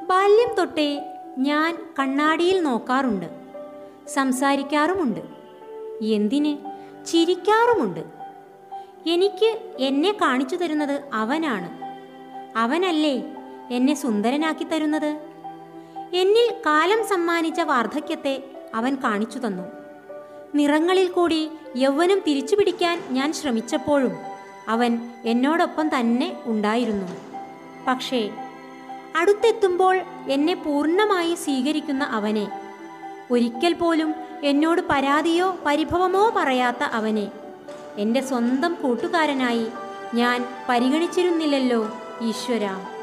ബാല്യം തൊട്ടേ ഞാൻ കണ്ണാടിയിൽ നോക്കാറുണ്ട് സംസാരിക്കാറുമുണ്ട് എന്തിന് ചിരിക്കാറുമുണ്ട് എനിക്ക് എന്നെ കാണിച്ചു തരുന്നത് അവനാണ് അവനല്ലേ എന്നെ സുന്ദരനാക്കി തരുന്നത് എന്നിൽ കാലം സമ്മാനിച്ച വാർദ്ധക്യത്തെ അവൻ കാണിച്ചു തന്നു നിറങ്ങളിൽ കൂടി യൗവനം തിരിച്ചു പിടിക്കാൻ ഞാൻ ശ്രമിച്ചപ്പോഴും അവൻ എന്നോടൊപ്പം തന്നെ ഉണ്ടായിരുന്നു പക്ഷേ അടുത്തെത്തുമ്പോൾ എന്നെ പൂർണ്ണമായി സ്വീകരിക്കുന്ന അവനെ ഒരിക്കൽ പോലും എന്നോട് പരാതിയോ പരിഭവമോ പറയാത്ത അവനെ എൻ്റെ സ്വന്തം കൂട്ടുകാരനായി ഞാൻ പരിഗണിച്ചിരുന്നില്ലല്ലോ ഈശ്വര